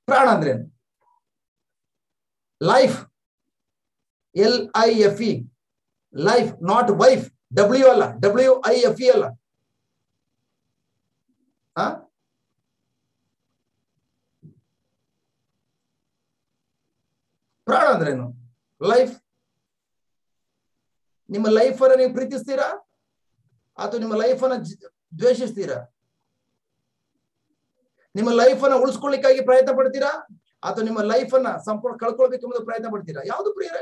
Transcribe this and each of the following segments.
ಪ್ರಾಣ ಅಂದ್ರೇನು life L I F E life not wife W ಅಲ್ಲ ಡಬ್ಲ್ಯೂ ಐ ಎಫ್ ಇ ಅಲ್ಲ ಆ? ಪ್ರಾಣ ಅಂದ್ರೇನು ಲೈಫ್ ನಿಮ್ಮ ಲೈಫ್ ಅನ್ನ ನೀವು ಪ್ರೀತಿಸ್ತೀರಾ ಅಥವಾ ನಿಮ್ಮ ಲೈಫ್ ಅನ್ನ ಜ- ದ್ವೇಷಿಸ್ತೀರಾ ನಿಮ್ಮ ಲೈಫ್ ಅನ್ನ ಉಳಿಸ್ಕೊಳ್ಳಿಕ್ಕಾಗಿ ಪ್ರಯತ್ನ ಪಡ್ತೀರಾ ಅಥವಾ ನಿಮ್ಮ ಲೈಫ್ ಅನ್ನ ಸಂಪೂರ್ಣ ಕಳ್ಕೊಳ್ಬೇಕೆಂಬುದು ಪ್ರಯತ್ನ ಪಡ್ತೀರಾ ಯಾವುದು ಪ್ರಿಯರೇ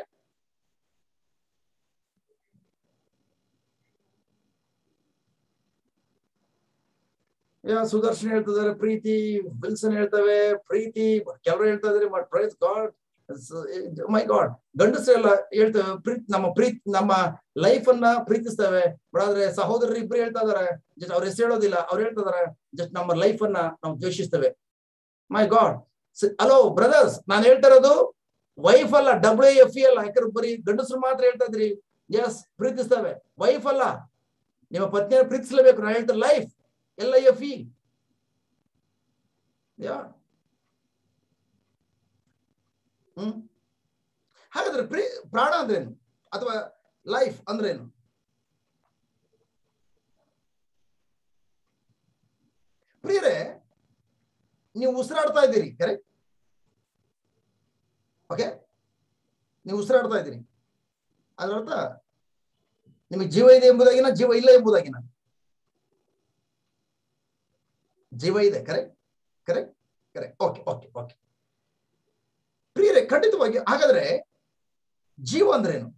ಯಾ ಸುದರ್ಶನ್ ಹೇಳ್ತಿದ್ದಾರೆ ಪ್ರೀತಿ ವಿಲ್ಸನ್ ಹೇಳ್ತವೆ ಪ್ರೀತಿ ಕೆಲವರು ಹೇಳ್ತಾ ಇದಾರೆ ಪ್ರೈಸ್ ಗಾಡ್ ಮೈ ಗಾಡ್ ಗಂಡಸರೆಲ್ಲ ಹೇಳ್ತೇವೆ ಪ್ರೀತಿ ನಮ್ಮ ಪ್ರೀತಿ ನಮ್ಮ ಲೈಫ್ ಅನ್ನ ಪ್ರೀತಿಸ್ತೇವೆ ಬಟ್ ಆದ್ರೆ ಸಹೋದರರು ಇಬ್ರು ಹೇಳ್ತಾ ಇದಾರೆ ಜಸ್ಟ್ ಅವ್ರ ಹೆಸರು ಹೇಳೋದಿಲ್ಲ ಅವ್ರು ಹೇಳ್ತಾ ಇದಾರೆ ಜಸ್ಟ್ ನಮ್ಮ ಲೈಫ್ ಅನ್ನ ನಾವು ದ್ವೇಷಿಸ್ತೇವೆ ಮೈ ಗಾಡ್ ಹಲೋ ಬ್ರದರ್ಸ್ ನಾನು ಹೇಳ್ತಾ ಇರೋದು ವೈಫ್ ಅಲ್ಲ ಡಬ್ಲ್ಯೂ ಎಫ್ ಇ ಅಲ್ಲ ಯಾಕಂದ್ರೆ ಬರೀ ಗಂಡಸರು ಮಾತ್ರ ಹೇಳ್ತಾ ಇದ್ರಿ ಎಸ್ ಪ್ರೀತಿಸ್ತೇವೆ ವೈಫ್ ಅಲ್ಲ ನಿಮ್ಮ ಪತ್ನಿಯನ್ನು ಪ್ರೀತಿಸಲೇಬೇಕು ನಾನು ಹೇಳ್ತಾರೆ life L I F E ಯಾ ಹ್ಮ್ ಹಾಗಾದ್ರೆ ಪ್ರೀ ಪ್ರಾಣ ಅಂದ್ರೇನು ಅಥವಾ ಲೈಫ್ ಅಂದ್ರೇನು ಪ್ರಿಯರೇ ನೀವು ಉಸಿರಾಡ್ತಾ ಇದ್ದೀರಿ ಕರೆಕ್ಟ್ ಓಕೆ ನೀವು ಉಸಿರಾಡ್ತಾ ಇದ್ದೀರಿ ಅದರ ಅರ್ಥ ನಿಮಗೆ ಜೀವ ಇದೆ ಎಂಬುದಾಗಿನ ಜೀವ ಇಲ್ಲ ಎಂಬುದಾಗಿನ ಜೀವ ಇದೆ correct correct correct okay okay okay ಪ್ರಿಯರೇ ಖಂಡಿತವಾಗಿ ಹಾಗಾದ್ರೆ ಜೀವ ಅಂದ್ರೇನು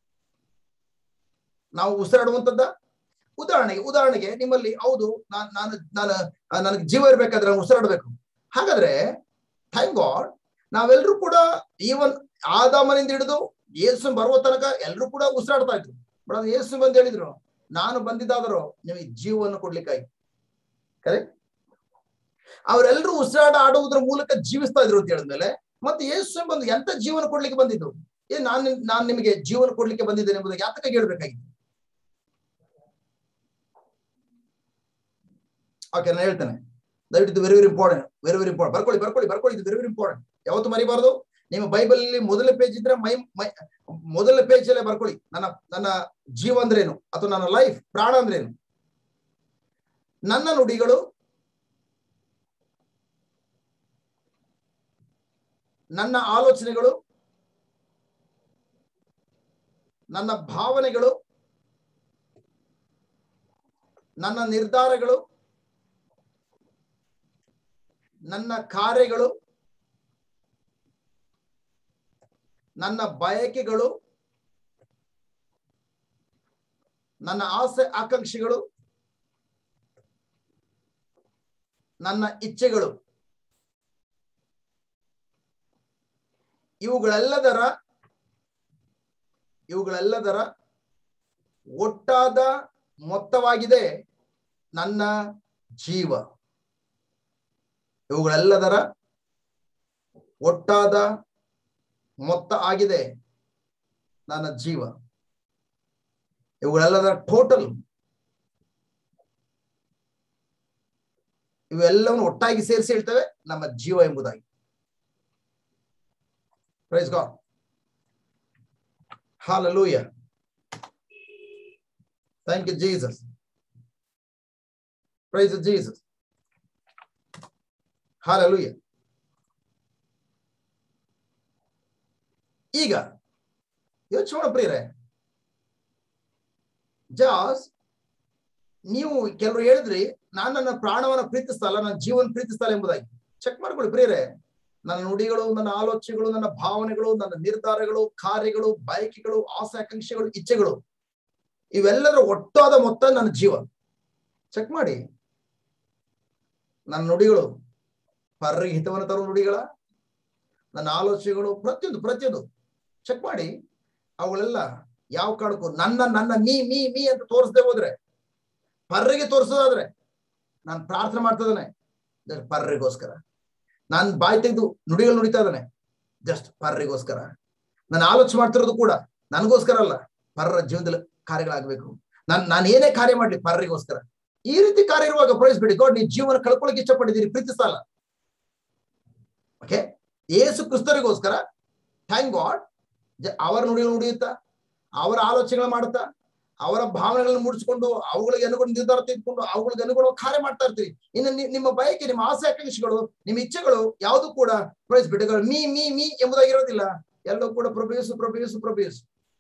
ನಾವು ಉಸಿರಾಡುವಂತದ್ದ ಉದಾಹರಣೆಗೆ ಉದಾಹರಣೆಗೆ ನಿಮ್ಮಲ್ಲಿ ಹೌದು ನಾನು ನಾನು ನಾನು ಆ, ನನಗೆ ಜೀವ ಇರ್ಬೇಕಾದ್ರೆ ನಾನು ಉಸಿರಾಡಬೇಕು ಹಾಗಾದ್ರೆ ಥ್ಯಾಂಕ್ ಗಾಡ್ ನಾವೆಲ್ಲರೂ ಕೂಡ ಈವನ್ ಆದಾಮನಿಂದ ಹಿಡಿದು ಯೇಸು ಬರುವ ತನಕ ಎಲ್ಲರೂ ಕೂಡ ಉಸಿರಾಡ್ತಾ ಇದ್ರು ಬಟ್ ಅದು ಯೇಸು ಬಂದು ಹೇಳಿದ್ರು ನಾನು ಬಂದಿದ್ದಾದರೂ ನಿಮಗೆ ಜೀವವನ್ನು ಕೊಡ್ಲಿಕ್ಕಾಗಿ ಕರೆಕ್ಟ್ ಅವರೆಲ್ಲರೂ ಉಸಿರಾಡ ಆಡುವುದರ ಮೂಲಕ ಜೀವಿಸ್ತಾ ಇದ್ರು ಅಂತ ಹೇಳಿದ್ಮೇಲೆ ಮತ್ತೆ ಯೇಸು ಬಂದು ಎಂತ ಜೀವನ ಕೊಡ್ಲಿಕ್ಕೆ ಬಂದಿದ್ದು ಏ ನಾನು ನಾನು ನಿಮಗೆ ಜೀವನ ಕೊಡ್ಲಿಕ್ಕೆ ಬಂದಿದ್ದೇನೆ ಎಂಬುದಾಗಿ ಯಾತಕ್ಕಾಗಿ ಹೇಳ್ಬೇಕಾಗಿತ್ತು ಓಕೆ ನಾನು ಹೇಳ್ತೇನೆ ದಯವಿಟ್ಟು very very important very very important ಬರ್ಕೊಳ್ಳಿ ಬರ್ಕೊಳ್ಳಿ ಬರ್ಕೊಳ್ಳಿ ಇದು ವೆರಿ ವೆರಿ ಇಂಪಾರ್ಟೆಂಟ್ ಯಾವತ್ತು ಮರಿಬಾರ್ದು ನಿಮ್ಮ ಬೈಬಲ್ ಅಲ್ಲಿ ಮೊದಲ ಪೇಜ್ ಇದ್ರೆ ಮೈ ಮೈ ಮೊದಲ ಪೇಜ್ ಅಲ್ಲೇ ಬರ್ಕೊಳ್ಳಿ ನನ್ನ ನನ್ನ ಜೀವ ಅಂದ್ರೇನು ಅಥವಾ ನನ್ನ ಲೈಫ್ ಪ್ರಾಣ ಅಂದ್ರೇನು ನನ್ನ ನುಡಿಗಳು ನನ್ನ ಆಲೋಚನೆಗಳು ನನ್ನ ಭಾವನೆಗಳು ನನ್ನ ನಿರ್ಧಾರಗಳು ನನ್ನ ಕಾರ್ಯಗಳು ನನ್ನ ಬಯಕೆಗಳು ನನ್ನ ಆಸೆ ಆಕಾಂಕ್ಷೆಗಳು ನನ್ನ ಇಚ್ಛೆಗಳು ಇವುಗಳೆಲ್ಲದರ ಇವುಗಳೆಲ್ಲದರ ಒಟ್ಟಾದ ಮೊತ್ತವಾಗಿದೆ ನನ್ನ ಜೀವ ಇವುಗಳೆಲ್ಲದರ ಒಟ್ಟಾದ ಮೊತ್ತ ಆಗಿದೆ ನನ್ನ ಜೀವ ಇವುಗಳೆಲ್ಲದರ ಟೋಟಲ್ ಇವೆಲ್ಲವನ್ನು ಒಟ್ಟಾಗಿ ಸೇರಿಸಿ ಹೇಳ್ತೇವೆ ನಮ್ಮ ಜೀವ ಎಂಬುದಾಗಿ praise God Hallelujah. Thank you, Jesus. Praise Jesus. Hallelujah. ಈಗ ಯೋಚನೆ ಮಾಡ ಪ್ರಿಯರೇ ಜಾಸ್ ನೀವು ಕೆಲವರು ಹೇಳಿದ್ರಿ ನಾನು ನನ್ನ ಪ್ರಾಣವನ್ನ ಪ್ರೀತಿಸ್ತಲ್ಲ ನನ್ನ ಜೀವನ ಪ್ರೀತಿಸ್ತಲ್ಲ ಎಂಬುದಾಗಿ ಚೆಕ್ ಮಾಡ್ಕೊಳ್ಳಿ ಪ್ರಿಯರೇ ನನ್ನ ನುಡಿಗಳು ನನ್ನ ಆಲೋಚನೆಗಳು ನನ್ನ ಭಾವನೆಗಳು ನನ್ನ ನಿರ್ಧಾರಗಳು ಕಾರ್ಯಗಳು ಬಯಕೆಗಳು ಆಸೆ ಆಕಾಂಕ್ಷೆಗಳು ಇಚ್ಛೆಗಳು ಇವೆಲ್ಲದರ ಒಟ್ಟಾದ ಮೊತ್ತ ನನ್ನ ಜೀವ ಚೆಕ್ ಮಾಡಿ ನನ್ನ ನುಡಿಗಳು ಪರರಿಗೆ ಹಿತವನ್ನು ತರುವ ನುಡಿಗಳ ನನ್ನ ಆಲೋಚನೆಗಳು ಪ್ರತಿಯೊಂದು ಪ್ರತಿಯೊಂದು ಚೆಕ್ ಮಾಡಿ ಅವುಗಳೆಲ್ಲ ಯಾವ ಕಾರಣಕ್ಕೂ ನನ್ನ ನನ್ನ ಮೀ ಮೀ ಮೀ ಅಂತ ತೋರಿಸದೆ ಹೋದ್ರೆ ಪರ್ರಿಗೆ ತೋರಿಸೋದಾದ್ರೆ ನಾನು ಪ್ರಾರ್ಥನೆ ಮಾಡ್ತಿದ್ದಾನೆ ಪರ್ರಿಗೋಸ್ಕರ ನಾನು ಬಾಯಿ ತೆಗೆದು ನುಡಿಗಳು ನುಡಿತಾ ಇದ್ದಾನೆ ಜಸ್ಟ್ ಪರ್ರಿಗೋಸ್ಕರ ನಾನು ಆಲೋಚನೆ ಮಾಡ್ತಿರೋದು ಕೂಡ ನನಗೋಸ್ಕರ ಅಲ್ಲ ಪರ್ರ ಜೀವನದಲ್ಲಿ ಕಾರ್ಯಗಳಾಗಬೇಕು ನಾನು ನಾನು ಏನೇ ಕಾರ್ಯ ಮಾಡ್ಲಿ ಪರ್ರಿಗೋಸ್ಕರ ಈ ರೀತಿ ಕಾರ್ಯ ಇರುವಾಗ ಪ್ರೈಸ್ ಬಿಡಿ ಗಾಡ್ ನೀವು ಜೀವನ ಕಳ್ಕೊಳಕ್ ಇಷ್ಟಪಟ್ಟಿದ್ದೀರಿ ಪ್ರೀತಿಸಲ್ಲ ಓಕೆ ಏಸು ಕ್ರಿಸ್ತರಿಗೋಸ್ಕರ ಥ್ಯಾಂಕ್ ಗಾಡ್ ಅವರ ನುಡಿಗಳು ನುಡಿಯುತ್ತಾ ಅವರ ಆಲೋಚನೆಗಳು ಮಾಡುತ್ತಾ ಅವರ ಭಾವನೆಗಳನ್ನು ಮೂಡಿಸಿಕೊಂಡು ಅವುಗಳಿಗೆ ಅನುಗುಣ ನಿರ್ಧಾರ ತೆಗೆದುಕೊಂಡು ಅವುಗಳಿಗೆ ಅನುಗುಣ ಕಾರ್ಯ ಮಾಡ್ತಾ ಇರ್ತೀವಿ ಇನ್ನು ನಿ- ನಿಮ್ಮ ಬಯಕೆ ನಿಮ್ಮ ಆಸೆ ಆಕಾಂಕ್ಷೆಗಳು ನಿಮ್ಮ ಇಚ್ಛೆಗಳು ಯಾವುದು ಕೂಡ ಪ್ರೈಸ್ ಬಿಟ್ಟಗಳು ಮೀ ಮೀ ಮೀ ಎಂಬುದಾಗಿರೋದಿಲ್ಲ ಎಲ್ಲವೂ ಕೂಡ ಪ್ರಭೇಸು ಪ್ರಭೇಸು ಪ್ರಭೇಸು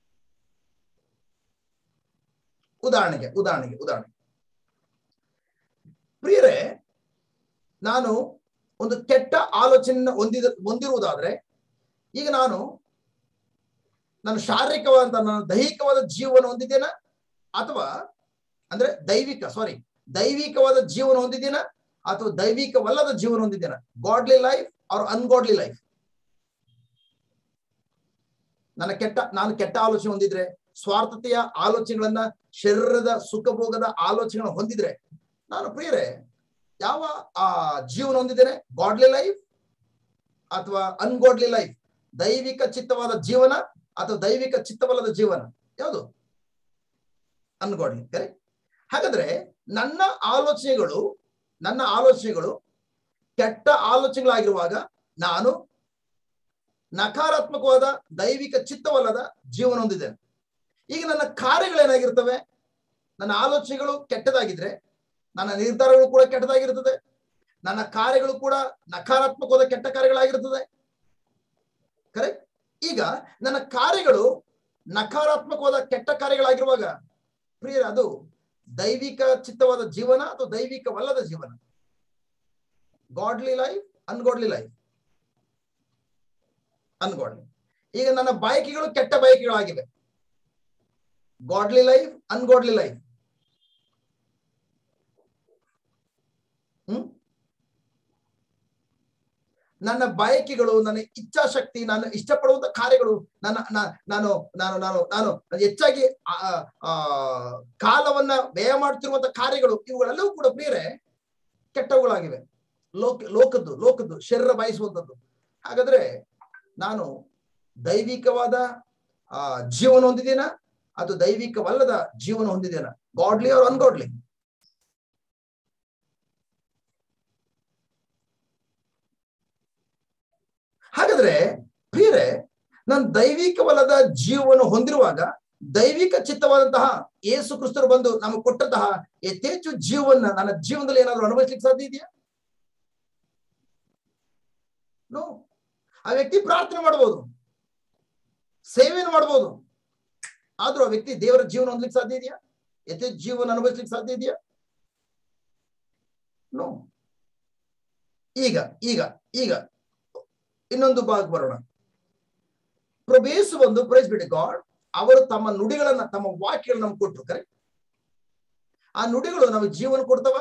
ಉದಾಹರಣೆಗೆ ಉದಾಹರಣೆಗೆ ಉದಾಹರಣೆ ಪ್ರಿಯರೇ ನಾನು ಒಂದು ಕೆಟ್ಟ ಆಲೋಚನೆ ಹೊಂದಿದ ಹೊಂದಿರುವುದಾದ್ರೆ ಈಗ ನಾನು ನಾನು ಶಾರೀರಿಕವಾದ ನನ್ನ ದೈಹಿಕವಾದ ಜೀವನ ಹೊಂದಿದ್ದೇನ ಅಥವಾ ಅಂದ್ರೆ ದೈವಿಕ ಸಾರಿ ದೈವಿಕವಾದ ಜೀವನ ಹೊಂದಿದ್ದೇನ ಅಥವಾ ದೈವಿಕವಲ್ಲದ ಜೀವನ ಹೊಂದಿದ್ದೇನ godly life or ungodly life ನನ್ನ ಕೆಟ್ಟ ನಾನು ಕೆಟ್ಟ ಆಲೋಚನೆ ಹೊಂದಿದ್ರೆ ಸ್ವಾರ್ಥತೆಯ ಆಲೋಚನೆಗಳನ್ನ ಶರೀರದ ಸುಖಭೋಗದ ಆಲೋಚನೆಗಳನ್ನ ಹೊಂದಿದ್ರೆ ನಾನು ಪ್ರಿಯರೇ ಯಾವ ಆ ಜೀವನ ಹೊಂದಿದ್ದೇನೆ ಗಾಡ್ಲಿ ಲೈಫ್ ಅಥವಾ ಅನ್ಗಾಡ್ಲಿ ಲೈಫ್ ದೈವಿಕ ಚಿತ್ತವಾದ ಜೀವನ ಅಥವಾ ದೈವಿಕ ಚಿತ್ತವಲ್ಲದ ಜೀವನ ಯಾವುದು ಅನ್ಗಾಡ್ಲಿ ಕರೆಕ್ಟ್ ಹಾಗಾದ್ರೆ ನನ್ನ ಆಲೋಚನೆಗಳು ನನ್ನ ಆಲೋಚನೆಗಳು ಕೆಟ್ಟ ಆಲೋಚನೆಗಳಾಗಿರುವಾಗ ನಾನು ನಕಾರಾತ್ಮಕವಾದ ದೈವಿಕ ಚಿತ್ತವಲ್ಲದ ಜೀವನ ಹೊಂದಿದ್ದೇನೆ ಈಗ ನನ್ನ ಕಾರ್ಯಗಳೇನಾಗಿರ್ತವೆ ನನ್ನ ಆಲೋಚನೆಗಳು ಕೆಟ್ಟದಾಗಿದ್ರೆ ನನ್ನ ನಿರ್ಧಾರಗಳು ಕೂಡ ಕೆಟ್ಟದಾಗಿರ್ತದೆ ನನ್ನ ಕಾರ್ಯಗಳು ಕೂಡ ನಕಾರಾತ್ಮಕವಾದ ಕೆಟ್ಟ ಕಾರ್ಯಗಳಾಗಿರ್ತದೆ ಕರೆಕ್ಟ್ ಈಗ ನನ್ನ ಕಾರ್ಯಗಳು ನಕಾರಾತ್ಮಕವಾದ ಕೆಟ್ಟ ಕಾರ್ಯಗಳಾಗಿರುವಾಗ ಪ್ರಿಯ ಅದು ದೈವಿಕ ಚಿತ್ತವಾದ ಜೀವನ ಅಥವಾ ದೈವಿಕವಲ್ಲದ ಜೀವನ godly life ungodly life ungodly ಈಗ ನನ್ನ ಬಯಕೆಗಳು ಕೆಟ್ಟ ಬಯಕೆಗಳಾಗಿವೆ godly life ungodly life hmm ನನ್ನ ಬಯಕೆಗಳು ನನ್ನ ಇಚ್ಛಾಶಕ್ತಿ ನಾನು ಇಷ್ಟಪಡುವಂತ ಕಾರ್ಯಗಳು ನನ್ನ ನಾ- ನಾನು ನಾನು ನಾನು ನಾನು ಹೆಚ್ಚಾಗಿ ಆ, ಆ, ಕಾಲವನ್ನ ವ್ಯಯ ಮಾಡ್ತಿರುವಂತ ಕಾರ್ಯಗಳು ಇವುಗಳೆಲ್ಲವೂ ಕೂಡ ಪ್ರಿಯರೇ ಕೆಟ್ಟವುಗಳಾಗಿವೆ ಲೋಕ ಲೋಕದ್ದು ಲೋಕದ್ದು ಶರೀರ ಬಯಸುವಂಥದ್ದು ಹಾಗಾದ್ರೆ ನಾನು ದೈವಿಕವಾದ ಆ ಜೀವನ ಹೊಂದಿದ್ದೀನ ಅಥವಾ ದೈವಿಕವಲ್ಲದ ಜೀವನ ಹೊಂದಿದ್ದೇನ ಗಾಡ್ಲಿ ಅವ್ರ ಅನ್ಗಾಡ್ಲಿ ಹಾಗಾದ್ರೆ ಪ್ರಿಯರೇ ನಾನು ದೈವಿಕವಲ್ಲದ ಜೀವನ ಹೊಂದಿರುವಾಗ ದೈವಿಕ ಚಿತ್ತವಾದಂತಹ ಯೇಸು ಕ್ರಿಸ್ತರು ಬಂದು ನಮಗೆ ಕೊಟ್ಟಂತಹ ಯಥೇಚ್ಛು ಜೀವನ ನನ್ನ ಜೀವನದಲ್ಲಿ ಏನಾದ್ರು ಅನುಭವಿಸ್ಲಿಕ್ಕೆ ಸಾಧ್ಯ ಇದೆಯಾ ನೋ ಆ ವ್ಯಕ್ತಿ ಪ್ರಾರ್ಥನೆ ಮಾಡಬಹುದು ಸೇವೆಯನ್ನು ಮಾಡಬಹುದು ಆದ್ರೂ ಆ ವ್ಯಕ್ತಿ ದೇವರ ಜೀವನ ಹೊಂದ್ಲಿಕ್ಕೆ ಸಾಧ್ಯ ಇದೆಯಾ ಯಥೇಚ್ಛ ಜೀವನ ಅನುಭವಿಸ್ಲಿಕ್ಕೆ ಸಾಧ್ಯ ಇದೆಯಾ ನೋ ಈಗ ಈಗ ಈಗ ಇನ್ನೊಂದು ಭಾಗ ಬರೋಣ ಪ್ರಭೇಸು ಬಂದು ಪ್ರೈಸ್ ಬಿಡಿ ಗಾಡ್ ಅವರು ತಮ್ಮ ನುಡಿಗಳನ್ನ ತಮ್ಮ ವಾಕ್ಯಗಳನ್ನ ನಮ್ಗೆ ಕೊಟ್ರು ಕರೆಕ್ಟ್ ಆ ನುಡಿಗಳು ನಮಗೆ ಜೀವನ ಕೊಡ್ತವ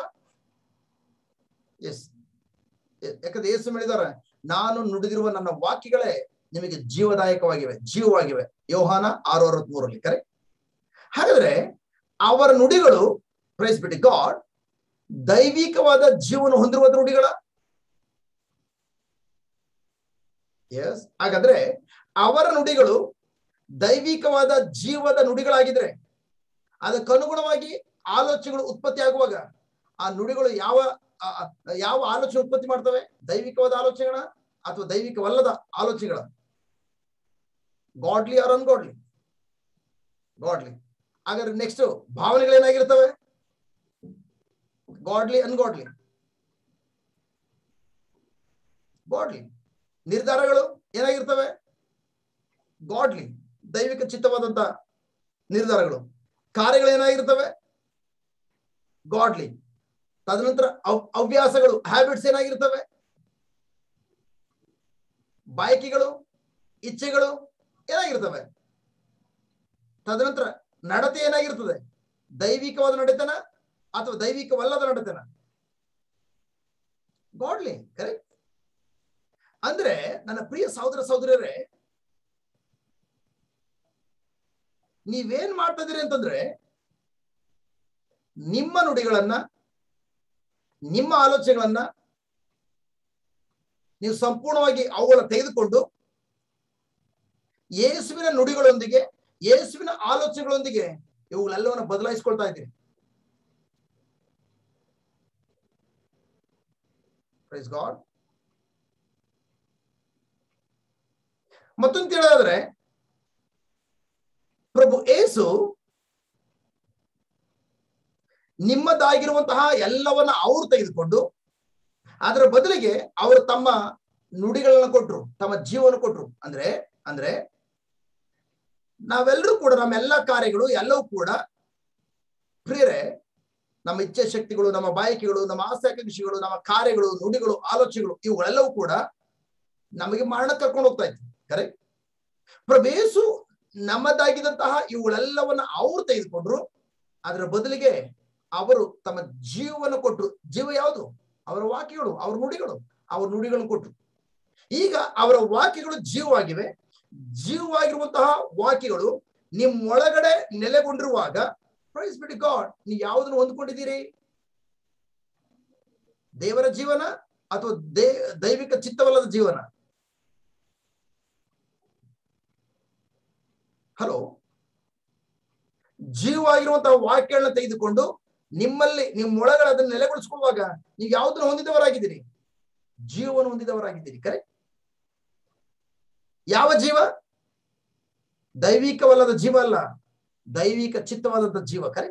ಎಸ್ ಯಾಕಂದ್ರೆ ಏಸು ಹೇಳಿದಾರೆ ನಾನು ನುಡಿದಿರುವ ನನ್ನ ವಾಕ್ಯಗಳೇ ನಿಮಗೆ ಜೀವದಾಯಕವಾಗಿವೆ ಜೀವವಾಗಿವೆ ಯೋಹಾನ ಆರು ಅರವತ್ ಮೂರಲ್ಲಿ ಕರೆಕ್ಟ್ ಹಾಗಾದ್ರೆ ಅವರ ನುಡಿಗಳು ಪ್ರೈಸ್ ಬಿಡಿ ಗಾಡ್ ದೈವಿಕವಾದ ಜೀವನ ಹೊಂದಿರುವ ನುಡಿಗಳ ಎಸ್ ಹಾಗಾದ್ರೆ ಅವರ ನುಡಿಗಳು ದೈವಿಕವಾದ ಜೀವದ ನುಡಿಗಳಾಗಿದ್ರೆ ಅದಕ್ಕನುಗುಣವಾಗಿ ಆಲೋಚನೆಗಳು ಉತ್ಪತ್ತಿ ಆಗುವಾಗ ಆ ನುಡಿಗಳು ಯಾವ ಆ, ಆ, ಯಾವ ಆಲೋಚನೆ ಉತ್ಪತ್ತಿ ಮಾಡ್ತವೆ ದೈವಿಕವಾದ ಆಲೋಚನೆಗಳ ಅಥವಾ ದೈವಿಕವಲ್ಲದ ಆಲೋಚನೆಗಳ ಗಾಡ್ಲಿ ಆರ್ ಅನ್ಗಾಡ್ಲಿ ಗಾಡ್ಲಿ ಹಾಗಾದ್ರೆ ನೆಕ್ಸ್ಟ್ ಭಾವನೆಗಳೇನಾಗಿರ್ತವೆ ಗಾಡ್ಲಿ ಅನ್ಗಾಡ್ಲಿ ಗಾಡ್ಲಿ ನಿರ್ಧಾರಗಳು ಏನಾಗಿರ್ತವೆ ಗಾಡ್ಲಿ ದೈವಿಕ ಚಿತ್ತವಾದಂತ ನಿರ್ಧಾರಗಳು ಕಾರ್ಯಗಳು ಏನಾಗಿರ್ತವೆ ಗಾಡ್ಲಿ ತದನಂತರ ಅವ್- ಹವ್ಯಾಸಗಳು ಹ್ಯಾಬಿಟ್ಸ್ ಏನಾಗಿರ್ತವೆ ಬಯಕೆಗಳು ಇಚ್ಛೆಗಳು ಏನಾಗಿರ್ತವೆ ತದನಂತರ ನಡತೆ ಏನಾಗಿರ್ತದೆ ದೈವಿಕವಾದ ನಡತೆನ ಅಥವಾ ದೈವಿಕವಲ್ಲದ ನಡತೆನ ಗಾಡ್ಲಿ ಕರೆಕ್ಟ್ ಅಂದ್ರೆ ನನ್ನ ಪ್ರಿಯ ಸಹೋದರ ಸಹೋದರರೇ ನೀವೇನ್ ಮಾಡ್ತಾ ಇದೀರಿ ಅಂತಂದ್ರೆ ನಿಮ್ಮ ನುಡಿಗಳನ್ನ ನಿಮ್ಮ ಆಲೋಚನೆಗಳನ್ನ ನೀವು ಸಂಪೂರ್ಣವಾಗಿ ಅವುಗಳನ್ನ ತೆಗೆದುಕೊಂಡು ಯೇಸುವಿನ ನುಡಿಗಳೊಂದಿಗೆ ಯೇಸುವಿನ ಆಲೋಚನೆಗಳೊಂದಿಗೆ ಇವುಗಳೆಲ್ಲವನ್ನ ಬದಲಾಯಿಸ್ಕೊಳ್ತಾ ಇದ್ದೀರಿ ಪ್ರೈಸ್ ಗಾಡ್ ಮತ್ತೊಂದು ಹೇಳೋದಾದ್ರೆ ಪ್ರಭು ಏಸು ನಿಮ್ಮದಾಗಿರುವಂತಹ ಎಲ್ಲವನ್ನ ಅವರು ತೆಗೆದುಕೊಂಡು ಅದರ ಬದಲಿಗೆ ಅವರು ತಮ್ಮ ನುಡಿಗಳನ್ನ ಕೊಟ್ರು ತಮ್ಮ ಜೀವನ ಕೊಟ್ರು ಅಂದ್ರೆ ಅಂದ್ರೆ ನಾವೆಲ್ಲರೂ ಕೂಡ ನಮ್ಮ ಎಲ್ಲ ಕಾರ್ಯಗಳು ಎಲ್ಲವೂ ಕೂಡ ಪ್ರಿಯರೇ ನಮ್ಮ ಇಚ್ಛೆ ಶಕ್ತಿಗಳು ನಮ್ಮ ಬಾಯಕಿಗಳು ನಮ್ಮ ಆಸಕ್ತಿಗಳು ನಮ್ಮ ಕಾರ್ಯಗಳು ನುಡಿಗಳು ಆಲೋಚನೆಗಳು ಇವುಗಳೆಲ್ಲವೂ ಕೂಡ ನಮಗೆ ಮರಣ ಕರ್ಕೊಂಡು ಹೋಗ್ತಾ ಇತ್ತು ಕರೆಕ್ಟ್ ಪ್ರಭೇಸು ನಮ್ಮದಾಗಿದ್ದಂತಹ ಇವುಗಳೆಲ್ಲವನ್ನ ಅವರು ತೆಗೆದುಕೊಂಡ್ರು ಅದರ ಬದಲಿಗೆ ಅವರು ತಮ್ಮ ಜೀವನ ಕೊಟ್ಟರು ಜೀವ ಯಾವುದು ಅವರ ವಾಕ್ಯಗಳು ಅವ್ರ ನುಡಿಗಳು ಅವ್ರ ನುಡಿಗಳನ್ನು ಕೊಟ್ರು ಈಗ ಅವರ ವಾಕ್ಯಗಳು ಜೀವವಾಗಿವೆ ಜೀವವಾಗಿರುವಂತಹ ವಾಕ್ಯಗಳು ನಿಮ್ಮೊಳಗಡೆ ನೆಲೆಗೊಂಡಿರುವಾಗ ಪ್ರೈಸ್ ಬಿಡಿ ಗಾಡ್ ನೀವು ಯಾವುದನ್ನು ಹೊಂದ್ಕೊಂಡಿದ್ದೀರಿ ದೇವರ ಜೀವನ ಅಥವಾ ದೇ ದೈವಿಕ ಚಿತ್ತವಲ್ಲದ ಜೀವನ ಹಲೋ ಜೀವವಾಗಿರುವಂತಹ ವಾಕ್ಯಗಳನ್ನ ತೆಗೆದುಕೊಂಡು ನಿಮ್ಮಲ್ಲಿ ನಿಮ್ಮೊಳಗಡೆ ಅದನ್ನ ನೆಲೆಗೊಳಿಸ್ಕೊಳ್ಳುವಾಗ ನೀವು ಯಾವುದನ್ನು ಹೊಂದಿದವರಾಗಿದ್ದೀರಿ ಜೀವವನ್ನು ಹೊಂದಿದವರಾಗಿದ್ದೀರಿ ಕರೆ ಯಾವ ಜೀವ ದೈವಿಕವಲ್ಲದ ಜೀವ ಅಲ್ಲ ದೈವಿಕ ಚಿತ್ತವಾದಂತ ಜೀವ ಕರೆ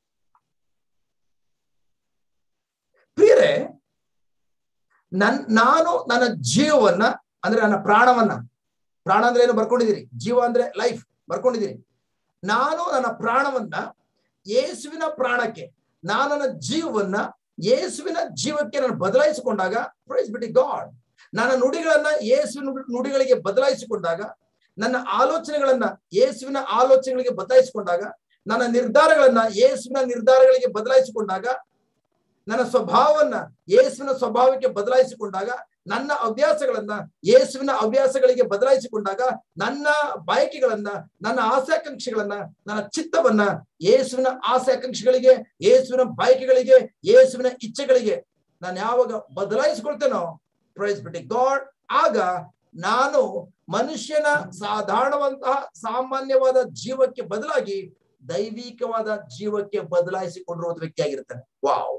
ಪ್ರಿಯರೇ ನನ್ ನಾನು ನನ್ನ ಜೀವವನ್ನ ಅಂದ್ರೆ ನನ್ನ ಪ್ರಾಣವನ್ನ ಪ್ರಾಣ ಅಂದ್ರೆ ಏನು ಬರ್ಕೊಂಡಿದ್ದೀರಿ ಜೀವ ಅಂದ್ರೆ ಲೈಫ್ ಬರ್ಕೊಂಡಿದ್ದೀರಿ ನಾನು ನನ್ನ ಪ್ರಾಣವನ್ನ ಯೇಸುವಿನ ಪ್ರಾಣಕ್ಕೆ ನಾನು ನನ್ನ ಜೀವವನ್ನ ಯೇಸುವಿನ ಜೀವಕ್ಕೆ ನಾನು ಬದಲಾಯಿಸಿಕೊಂಡಾಗ ಪ್ರೈಸ್ ಬಿಟಿ ಗಾಡ್ ನನ್ನ ನುಡಿಗಳನ್ನ ಯೇಸುವಿನ ನುಡಿಗಳಿಗೆ ಬದಲಾಯಿಸಿಕೊಂಡಾಗ ನನ್ನ ಆಲೋಚನೆಗಳನ್ನ ಯೇಸುವಿನ ಆಲೋಚನೆಗಳಿಗೆ ಬದಲಾಯಿಸಿಕೊಂಡಾಗ ನನ್ನ ನಿರ್ಧಾರಗಳನ್ನ ಯೇಸುವಿನ ನಿರ್ಧಾರಗಳಿಗೆ ಬದಲಾಯಿಸಿಕೊಂಡಾಗ ನನ್ನ ಸ್ವಭಾವವನ್ನ ಯೇಸುವಿನ ಸ್ವಭಾವಕ್ಕೆ ಬದಲಾಯಿಸಿಕೊಂಡಾಗ ನನ್ನ ಹವ್ಯಾಸಗಳನ್ನ ಯೇಸುವಿನ ಹವ್ಯಾಸಗಳಿಗೆ ಬದಲಾಯಿಸಿಕೊಂಡಾಗ ನನ್ನ ಬಯಕೆಗಳನ್ನ ನನ್ನ ಆಸೆಕಾಂಕ್ಷೆಗಳನ್ನ ನನ್ನ ಚಿತ್ತವನ್ನ ಯೇಸುವಿನ ಆಸೆಕಾಂಕ್ಷೆಗಳಿಗೆ ಯೇಸುವಿನ ಬಯಕೆಗಳಿಗೆ ಯೇಸುವಿನ ಇಚ್ಛೆಗಳಿಗೆ ನಾನು ಯಾವಾಗ ಬದಲಾಯಿಸಿಕೊಳ್ತೇನೋ ಪ್ರೈಸ್ ಬಿಟ್ಟಿ ಗಾಡ್ ಆಗ ನಾನು ಮನುಷ್ಯನ ಸಾಧಾರಣವಂತಹ ಸಾಮಾನ್ಯವಾದ ಜೀವಕ್ಕೆ ಬದಲಾಗಿ ದೈವಿಕವಾದ ಜೀವಕ್ಕೆ ಬದಲಾಯಿಸಿಕೊಂಡಿರುವ ವ್ಯಕ್ತಿಯಾಗಿರ್ತಾನೆ ವಾವ್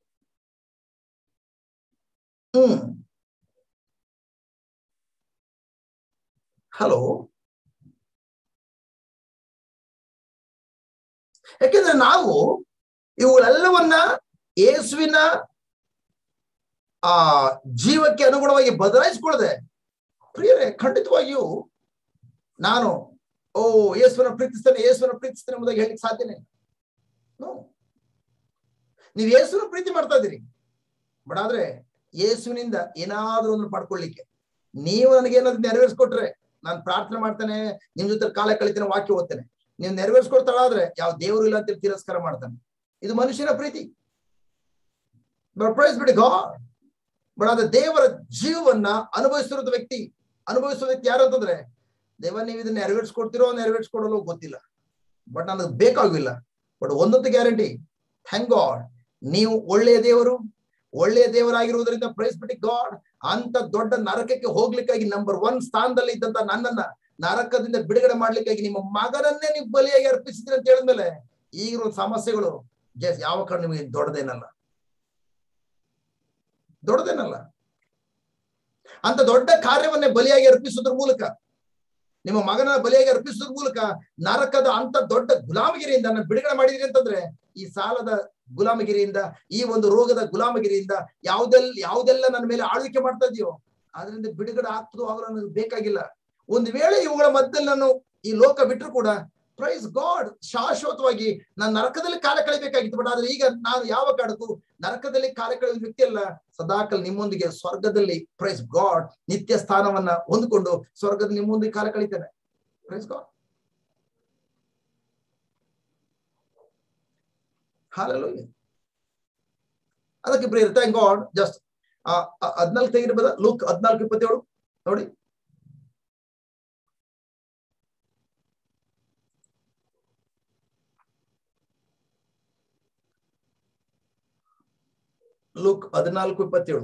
ಹ್ಮ್ ಹಲೋ ಯಾಕೆಂದ್ರೆ ನಾವು ಇವುಗಳೆಲ್ಲವನ್ನ ಯೇಸುವಿನ ಆ ಜೀವಕ್ಕೆ ಅನುಗುಣವಾಗಿ ಬದಲಾಯಿಸಿಕೊಳ್ಳದೆ ಪ್ರಿಯರೇ ಖಂಡಿತವಾಗಿಯೂ ನಾನು ಓ ಯೇಸುವನ ಪ್ರೀತಿಸ್ತೇನೆ ಯೇಸುವನ ಪ್ರೀತಿಸ್ತೇನೆ ಎಂಬುದಾಗಿ ಹೇಳಿಕ್ ಸಾಧ್ಯನೇ ನೀವು ಯೇಸುವಿನ ಪ್ರೀತಿ ಮಾಡ್ತಾ ಇದ್ದೀರಿ ಬಟ್ ಆದ್ರೆ ಯೇಸುವಿನಿಂದ ಏನಾದ್ರೂ ಒಂದು ಪಡ್ಕೊಳ್ಳಿಕ್ಕೆ ನೀವು ನನಗೆ ಏನಾದ್ರು ನೆರವೇರಿಸ್ಕೊಟ್ರೆ ನಾನು ಪ್ರಾರ್ಥನೆ ಮಾಡ್ತೇನೆ ನಿಮ್ ಜೊತೆ ಕಾಲ ಕಳಿತೇನೆ ವಾಕ್ಯ ಓದ್ತೇನೆ ನೀವು ನೆರವೇರಿಸ್ಕೊಡ್ತಾಳಾದ್ರೆ ಯಾವ ದೇವರು ಇಲ್ಲ ಅಂತ ತಿರಸ್ಕಾರ ಮಾಡ್ತಾನೆ ಇದು ಮನುಷ್ಯನ ಪ್ರೀತಿ ಪ್ರೈಸ್ ಬಿಡಿ ಗಾಡ್ ಬಟ್ ಆದ್ರೆ ದೇವರ ಜೀವವನ್ನ ಅನುಭವಿಸಿರೋದು ವ್ಯಕ್ತಿ ಅನುಭವಿಸೋ ವ್ಯಕ್ತಿ ಯಾರು ಅಂತಂದ್ರೆ ದೇವ ನೀವು ಇದನ್ನ ನೆರವೇರಿಸ್ಕೊಡ್ತಿರೋ ನೆರವೇರಿಸ್ಕೊಡಲು ಗೊತ್ತಿಲ್ಲ ಬಟ್ ನನಗೆ ಬೇಕಾಗಿಲ್ಲ ಬಟ್ ಒಂದೊಂದು ಗ್ಯಾರಂಟಿ ಥ್ಯಾಂಕ್ ಗಾಡ್ ನೀವು ಒಳ್ಳೆಯ ದೇವರು ಒಳ್ಳೆಯ ದೇವರಾಗಿರುವುದರಿಂದ ಪ್ರೈಸ್ ಬಿಟ್ಟಿ ಗಾಡ್ ಅಂತ ದೊಡ್ಡ ನರಕಕ್ಕೆ ಹೋಗ್ಲಿಕ್ಕಾಗಿ ನಂಬರ್ ಒನ್ ಸ್ಥಾನದಲ್ಲಿ ಇದ್ದಂತ ನನ್ನನ್ನ ನರಕದಿಂದ ಬಿಡುಗಡೆ ಮಾಡ್ಲಿಕ್ಕಾಗಿ ನಿಮ್ಮ ಮಗನನ್ನೇ ನೀವು ಬಲಿಯಾಗಿ ಅರ್ಪಿಸಿದ್ರಿ ಅಂತ ಹೇಳಿದ್ಮೇಲೆ ಈಗಿರೋ ಸಮಸ್ಯೆಗಳು ಜಸ್ ಯಾವ ಕಾರಣ ನಿಮಗೆ ದೊಡ್ಡದೇನಲ್ಲ ದೊಡ್ಡದೇನಲ್ಲ ಅಂತ ದೊಡ್ಡ ಕಾರ್ಯವನ್ನೇ ಬಲಿಯಾಗಿ ಅರ್ಪಿಸೋದ್ರ ಮೂಲಕ ನಿಮ್ಮ ಮಗನ ಬಲಿಯಾಗಿ ಅರ್ಪಿಸೋದ್ರ ಮೂಲಕ ನರಕದ ಅಂತ ದೊಡ್ಡ ಗುಲಾಮಗಿರಿಯಿಂದ ನನ್ನ ಬಿಡುಗಡೆ ಮಾಡಿದಿರಿ ಅಂತಂದ್ರೆ ಈ ಸಾಲದ ಗುಲಾಮಗಿರಿಯಿಂದ ಈ ಒಂದು ರೋಗದ ಗುಲಾಮಗಿರಿಯಿಂದ ಯಾವ್ದೆಲ್ಲ ಯಾವ್ದೆಲ್ಲ ನನ್ನ ಮೇಲೆ ಆಳ್ವಿಕೆ ಮಾಡ್ತಾ ಇದೆಯೋ ಅದರಿಂದ ಬಿಡುಗಡೆ ಆಗ್ತದೋ ಆಗೋ ನನಗೆ ಬೇಕಾಗಿಲ್ಲ ಒಂದು ವೇಳೆ ಇವುಗಳ ಮಧ್ಯದಲ್ಲಿ ನಾನು ಈ ಲೋಕ ಬಿಟ್ಟರು ಕೂಡ ಪ್ರೈಸ್ ಗಾಡ್ ಶಾಶ್ವತವಾಗಿ ನಾನು ನರಕದಲ್ಲಿ ಕಾಲ ಕಳಿಬೇಕಾಗಿತ್ತು ಬಟ್ ಆದ್ರೆ ಈಗ ನಾನು ಯಾವ ಕಾರಣಕ್ಕೂ ನರಕದಲ್ಲಿ ಕಾಲ ಕಳೆಯುವ ವ್ಯಕ್ತಿ ಅಲ್ಲ ಸದಾಕಲ್ ನಿಮ್ಮೊಂದಿಗೆ ಸ್ವರ್ಗದಲ್ಲಿ ಪ್ರೈಸ್ ಗಾಡ್ ನಿತ್ಯ ಸ್ಥಾನವನ್ನ ಹೊಂದ್ಕೊಂಡು ಸ್ವರ್ಗದ ನಿಮ್ಮೊಂದಿಗೆ ಕಾಲ ಕಳಿತೇನೆ ಪ್ರೈಸ್ ಗಾಡ್ ಹಾಲೆಲೂಯ ಅದಕ್ಕೆ ಪ್ರಿಯರ್ ಥ್ಯಾಂಕ್ ಗಾಡ್ ಜಸ್ಟ್ ಹದ್ನಾಲ್ಕು ತೆಗಿರ್ಬೋದ ಲುಕ್ ಹದ್ನಾಲ್ಕು ಇಪ್ಪತ್ತೇಳು ನೋಡಿ ಲುಕ್ ಹದಿನಾಲ್ಕು ಇಪ್ಪತ್ತೇಳು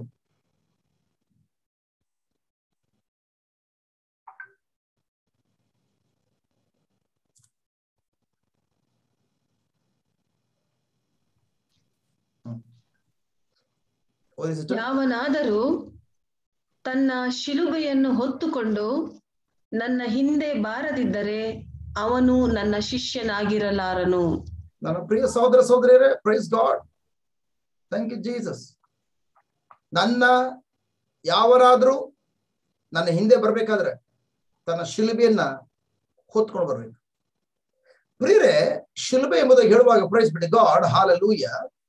ಓದಿ sister. ಯಾವನಾದರೂ ತನ್ನ ಶಿಲುಬೆಯನ್ನು ಹೊತ್ತುಕೊಂಡು ನನ್ನ ಹಿಂದೆ ಬಾರದಿದ್ದರೆ ಅವನು ನನ್ನ ಶಿಷ್ಯನಾಗಿರಲಾರನು ನನ್ನ ಪ್ರಿಯ ಸಹೋದರ ಸಹೋದರಿಯರೇ praise God thank you Jesus ನನ್ನ ಯಾವರಾದ್ರೂ ನನ್ನ ಹಿಂದೆ ಬರ್ಬೇಕಾದ್ರೆ ತನ್ನ ಶಿಲುಬೆಯನ್ನ ಹೊತ್ಕೊಂಡು ಬರ್ಬೇಕು ಪ್ರಿಯರೇ ಶಿಲುಬೆ ಎಂಬುದಾಗಿ ಹೇಳುವಾಗ ಪ್ರೈಸ್ ಬಿಡಿ ಗಾಡ್ ಹಾಲಲೂಯ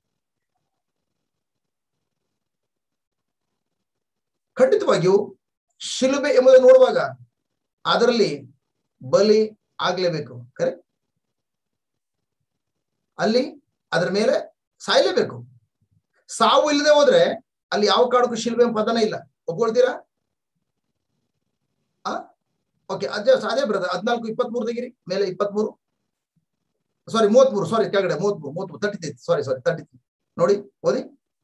ಖಂಡಿತವಾಗಿಯೂ ಶಿಲುಬೆ ಎಂಬುದನ್ನು ನೋಡುವಾಗ ಅದರಲ್ಲಿ ಬಲಿ ಆಗ್ಲೇಬೇಕು ಕರೆಕ್ಟ್ ಅಲ್ಲಿ ಅದರ ಮೇಲೆ ಸಾಯ್ಲೇಬೇಕು ಸಾವು ಇಲ್ಲದೆ ಹೋದ್ರೆ ಅಲ್ಲಿ ಯಾವ ಕಾರಣಕ್ಕೂ ಶಿಲ್ಬೆ ಪದನೇ ಇಲ್ಲ ಒಪ್ಕೊಳ್ತೀರಾ ಆ ಓಕೆ ಅದೇ ಅದೇ ಬ್ರದರ್ ಹದಿನಾಲ್ಕು ಇಪ್ಪತ್ಮೂರು ತೆಗಿರಿ ಮೇಲೆ ಇಪ್ಪತ್ಮೂರು ಸಾರಿ ಮೂವತ್ಮೂರು ಸಾರಿ ಕೆಳಗಡೆ ಮೂವತ್ಮೂರು ಮೂವತ್ಮೂರು ತರ್ಟಿ ಸಾರಿ ಸಾರಿ ತರ್ಟಿ ನೋಡಿ ಓದಿ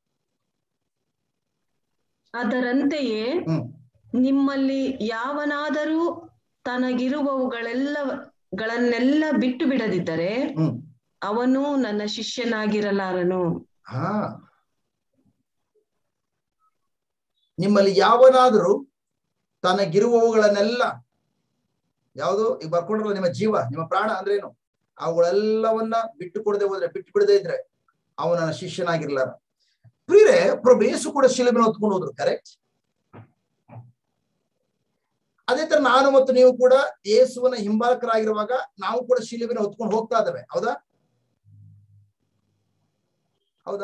ಅದರಂತೆಯೇ ಹ್ಮ್ ನಿಮ್ಮಲ್ಲಿ ಯಾವನಾದರೂ ತನಗಿರುವವುಗಳೆಲ್ಲ ಗಳನ್ನೆಲ್ಲ ಬಿಟ್ಟು ಬಿಡದಿದ್ದರೆ ಹ್ಮ್ ಅವನು ನನ್ನ ಶಿಷ್ಯನಾಗಿರಲಾರನು ಹಾ ನಿಮ್ಮಲ್ಲಿ ಯಾವನಾದರೂ ತನಗಿರುವವುಗಳನ್ನೆಲ್ಲ ಯಾವುದು ಈಗ ಬರ್ಕೊಂಡ್ರಲ್ಲ ನಿಮ್ಮ ಜೀವ ನಿಮ್ಮ ಪ್ರಾಣ ಅಂದ್ರೇನು ಅವುಗಳೆಲ್ಲವನ್ನ ಬಿಟ್ಟು ಕೊಡದೆ ಹೋದ್ರೆ ಬಿಟ್ಟು ಬಿಡದೆ ಇದ್ರೆ ಅವನ ನನ್ನ ಶಿಷ್ಯನಾಗಿರ್ಲಾರ ಪ್ರಿಯರೇ ಪ್ರಭು ಯೇಸು ಕೂಡ ಶಿಲುಬೆನ ಹೊತ್ಕೊಂಡು ಹೋದ್ರು ಕರೆಕ್ಟ್ ಅದೇ ತರ ನಾನು ಮತ್ತು ನೀವು ಕೂಡ ಯೇಸುವನ ಹಿಂಬಾಲಕರಾಗಿರುವಾಗ ನಾವು ಕೂಡ ಶಿಲುಬೆನ ಹೊತ್ಕೊಂಡು ಹೋಗ್ತಾ ಇದ್ದೇವೆ ಹೌದಾ ಹೌದಾ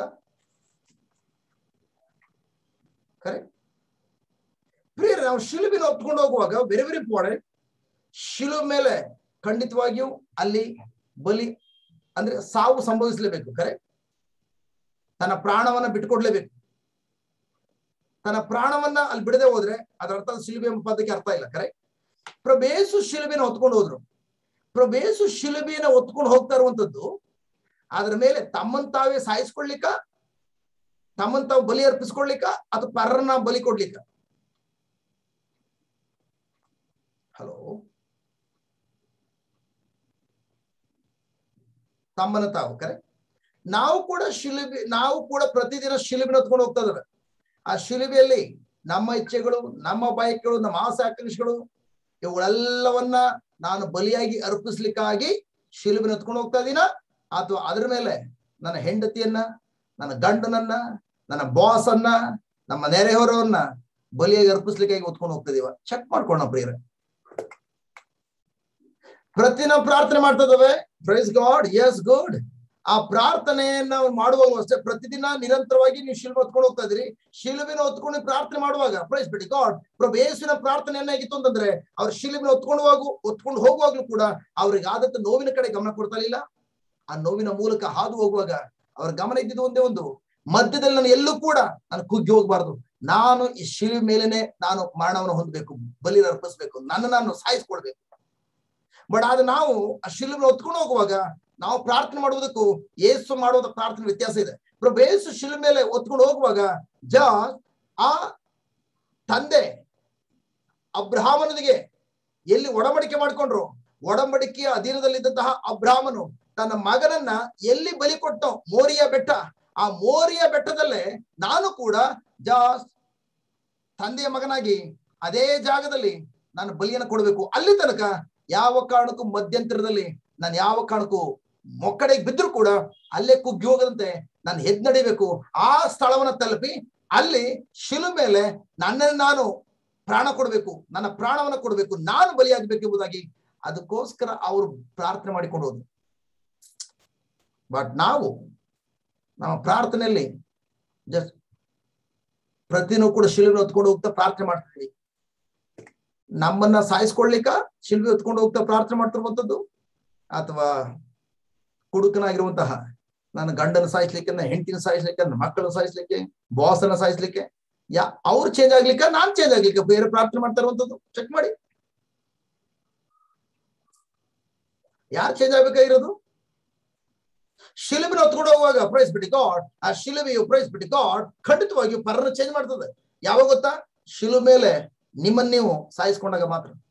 ಕರೆಕ್ಟ್ ಪ್ರಿಯರೇ ನಾವು ಶಿಲುಬಿನ ಹೊತ್ಕೊಂಡು ಹೋಗುವಾಗ ವೆರಿ ವೆರಿ ಇಂಪಾರ್ಟೆಂಟ್ ಶಿಲು ಮೇಲೆ ಖಂಡಿತವಾಗಿಯೂ ಅಲ್ಲಿ ಬಲಿ ಅಂದ್ರೆ ಸಾವು ಸಂಭವಿಸಲೇಬೇಕು ಕರೆಕ್ಟ್ ತನ್ನ ಪ್ರಾಣವನ್ನ ಬಿಟ್ಟುಕೊಡ್ಲೇಬೇಕು ತನ್ನ ಪ್ರಾಣವನ್ನ ಅಲ್ಲಿ ಬಿಡದೆ ಹೋದ್ರೆ ಅದರ ಅರ್ಥ ಶಿಲುಬೆ ಎಂಬ ಪದಕ್ಕೆ ಅರ್ಥ ಇಲ್ಲ ಕರೆಕ್ಟ್ ಪ್ರಬೇಸು ಶಿಲುಬೆನ ಹೊತ್ಕೊಂಡು ಹೋದ್ರು ಪ್ರಬೇಸು ಶಿಲುಬೆನ ಹೊತ್ಕೊಂಡು ಹೋಗ್ತಾ ಇರುವಂತದ್ದು ಅದ್ರ ಮೇಲೆ ತಮ್ಮನ್ ತಾವೇ ಸಾಯಿಸ್ಕೊಳ್ಲಿಕ್ಕ ತಮ್ಮನ್ ತಾವು ಬಲಿ ಅರ್ಪಿಸ್ಕೊಳ್ಲಿಕ್ಕ ಅಥವಾ ಪರರನ್ನ ಬಲಿ ಕೊಡ್ಲಿಕ್ಕ ಹಲೋ ತಮ್ಮನ ತಾವು ಕರೆಕ್ಟ್ ನಾವು ಕೂಡ ಶಿಲುಬೆ ನಾವು ಕೂಡ ಪ್ರತಿದಿನ ಶಿಲುಬಿನ ಹೊತ್ಕೊಂಡು ಹೋಗ್ತಾ ಇದಾವೆ ಆ ಶಿಲುಬೆಯಲ್ಲಿ ನಮ್ಮ ಇಚ್ಛೆಗಳು ನಮ್ಮ ಬಯಕೆಗಳು ನಮ್ಮ ಆಸೆ ಆಕಾಂಕ್ಷೆಗಳು ಇವುಗಳೆಲ್ಲವನ್ನ ನಾನು ಬಲಿಯಾಗಿ ಅರ್ಪಿಸ್ಲಿಕ್ಕಾಗಿ ಶಿಲುಬಿನ ಹೊತ್ಕೊಂಡು ಹೋಗ್ತಾ ಇದೀನ ಅಥವಾ ಅದ್ರ ಮೇಲೆ ನನ್ನ ಹೆಂಡತಿಯನ್ನ ನನ್ನ ಗಂಡನನ್ನ ನನ್ನ ಬಾಸ್ ಅನ್ನ ನಮ್ಮ ನೆರೆಹೊರವನ್ನ ಬಲಿಯಾಗಿ ಅರ್ಪಿಸ್ಲಿಕ್ಕಾಗಿ ಹೊತ್ಕೊಂಡು ಹೋಗ್ತಾ ಇದೀವ ಚೆಕ್ ಮಾಡ್ಕೊಳ್ಳೋಣ ಪ್ರಿಯರೇ ಪ್ರತಿ ನಾವು ಪ್ರಾರ್ಥನೆ ಮಾಡ್ತಾ ಇದ್ದೇವೆ ಪ್ರೈಸ್ ಗಾಡ್ ಎಸ್ ಗುಡ್ ಆ ಪ್ರಾರ್ಥನೆಯನ್ನ ಮಾಡುವಾಗಲೂ ಅಷ್ಟೇ ಪ್ರತಿದಿನ ನಿರಂತರವಾಗಿ ನೀವು ಶಿಲ್ಬೆ ಹೊತ್ಕೊಂಡು ಹೋಗ್ತಾ ಇದ್ರಿ ಶಿಲುಬಿನ ಹೊತ್ಕೊಂಡು ಪ್ರಾರ್ಥನೆ ಮಾಡುವಾಗ ಪ್ರೈಸ್ ಬಿಡಿ ಗಾಡ್ ಪ್ರಭು ಯೇಸುವಿನ ಪ್ರಾರ್ಥನೆ ಏನಾಗಿತ್ತು ಅಂತಂದ್ರೆ ಅವ್ರ ಶಿಲುಬಿನ ಹೊತ್ಕೊಂಡು ಹೋಗು ಹೊತ್ಕೊಂಡು ಹೋಗುವಾಗ್ಲೂ ಕೂಡ ಅವ್ರಿಗೆ ಆದತ್ತ ನೋವಿನ ಕಡೆ ಗಮನ ಕೊಡ್ತಾ ಇಲ್ಲ ಆ ನೋವಿನ ಮೂಲಕ ಹಾದು ಹೋಗುವಾಗ ಅವ್ರ ಗಮನ ಇದ್ದಿದ್ದು ಒಂದೇ ಒಂದು ಮಧ್ಯದಲ್ಲಿ ನಾನು ಎಲ್ಲೂ ಕೂಡ ನಾನು ಕುಗ್ಗಿ ಹೋಗ್ಬಾರ್ದು ನಾನು ಈ ಶಿಲುಬೆ ಮೇಲೇನೆ ನಾನು ಮರಣವನ್ನು ಹೊಂದಬೇಕು ಬಲಿ ಅರ್ಪಿಸ್ಬೇಕು ನನ್ನ ನಾನು ಸಾಯಿಸ್ಕೊಳ್ಬೇಕು ಬಟ್ ಆದ್ರೆ ನಾವು ಆ ಶಿಲುಬೆ ಹೊತ್ಕೊಂಡು ಹೋಗುವಾಗ ನಾವು ಪ್ರಾರ್ಥನೆ ಮಾಡುವುದಕ್ಕೂ ಏಸು ಮಾಡುವುದ ಪ್ರಾರ್ಥನೆ ವ್ಯತ್ಯಾಸ ಇದೆ ಪ್ರಭು ಏಸು ಶಿಲುಬೆ ಮೇಲೆ ಹೊತ್ಕೊಂಡು ಹೋಗುವಾಗ ಜ ಆ ತಂದೆ ಅಬ್ರಹಾಮನಿಗೆ ಎಲ್ಲಿ ಒಡಂಬಡಿಕೆ ಮಾಡ್ಕೊಂಡ್ರು ಒಡಂಬಡಿಕೆಯ ಅಧೀನದಲ್ಲಿದ್ದಂತಹ ಅಬ್ರಾಹ್ಮನು ತನ್ನ ಮಗನನ್ನ ಎಲ್ಲಿ ಬಲಿ ಕೊಟ್ಟೋ ಮೋರಿಯ ಬೆಟ್ಟ ಆ ಮೋರಿಯ ಬೆಟ್ಟದಲ್ಲೇ ನಾನು ಕೂಡ ಜಾಸ್ ತಂದೆಯ ಮಗನಾಗಿ ಅದೇ ಜಾಗದಲ್ಲಿ ನಾನು ಬಲಿಯನ್ನು ಕೊಡಬೇಕು ಅಲ್ಲಿ ತನಕ ಯಾವ ಕಾರಣಕ್ಕೂ ಮಧ್ಯಂತರದಲ್ಲಿ ನಾನು ಯಾವ ಕಾರಣಕ್ಕೂ ಮೊಕ್ಕಡೆಗೆ ಬಿದ್ರು ಕೂಡ ಅಲ್ಲೇ ಕುಗ್ಗಿ ಹೋಗದಂತೆ ನಾನು ಹೆದ್ ನಡಿಬೇಕು ಆ ಸ್ಥಳವನ್ನ ತಲುಪಿ ಅಲ್ಲಿ ಶಿಲು ಮೇಲೆ ನನ್ನನ್ನು ನಾನು ಪ್ರಾಣ ಕೊಡಬೇಕು ನನ್ನ ಪ್ರಾಣವನ್ನ ಕೊಡಬೇಕು ನಾನು ಬಲಿಯಾಗಬೇಕು ಎಂಬುದಾಗಿ ಅದಕ್ಕೋಸ್ಕರ ಅವರು ಪ್ರಾರ್ಥನೆ ಮಾಡಿಕೊಂಡು ಹೋದ್ರು ಬಟ್ ನಾವು ನಮ್ಮ ಪ್ರಾರ್ಥನೆಯಲ್ಲಿ ಜಸ್ಟ್ ಪ್ರತಿನೂ ಕೂಡ ಶಿಲ್ಬೆ ಹೊತ್ಕೊಂಡು ಹೋಗ್ತಾ ಪ್ರಾರ್ಥನೆ ಮಾಡ್ತೀವಿ ನಮ್ಮನ್ನ ಸಾಯಿಸ್ಕೊಳ್ಲಿಕ್ಕ ಶಿಲ್ಬೆ ಹೊತ್ಕೊಂಡು ಹೋಗ್ತಾ ಪ್ರಾರ್ಥನೆ ಮಾಡ್ತಿರುವಂತದ್ದು ಅಥವಾ ಕುಡುಕನಾಗಿರುವಂತಹ ನನ್ನ ಗಂಡನ ಸಾಯಿಸ್ಲಿಕ್ಕೆ ನನ್ನ ಹೆಂಡತಿನ ಸಾಯಿಸ್ಲಿಕ್ಕೆ ನನ್ನ ಮಕ್ಕಳನ್ನ ಸಾಯಿಸ್ಲಿಕ್ಕೆ ಬಾಸನ್ನ ಸಾಯಿಸ್ಲಿಕ್ಕೆ ಯಾ ಅವ್ರು ಚೇಂಜ್ ಆಗ್ಲಿಕ್ಕ ನಾನ್ ಚೇಂಜ್ ಆಗ್ಲಿಕ್ಕೆ ಬೇರೆ ಪ್ರಾರ್ಥನೆ ಮಾಡ್ತಾ ಇರುವಂತದ್ದು ಚೆಕ್ ಮಾಡಿ ಯಾರು ಚೇಂಜ್ ಆಗ್ಬೇಕಾಗಿರೋದು ಶಿಲುಬಿನ ಹೊತ್ಕೊಂಡು ಹೋಗುವಾಗ ಪ್ರೈಸ್ ಬಿಟ್ಟು ಗಾಡ್ ಆ ಶಿಲುಬೆಯು ಪ್ರೈಸ್ ಬಿಟ್ಟು ಗಾಡ್ ಖಂಡಿತವಾಗಿಯೂ ಪರನ ಚೇಂಜ್ ಮಾಡ್ತದೆ ಯಾವಾಗ ಗೊತ್ತಾ ಶಿಲು ಮೇಲೆ ನಿಮ್ಮನ್ನ ನೀವು ಸಾಯಿಸ್ಕೊಂಡಾಗ ಮಾತ್ರ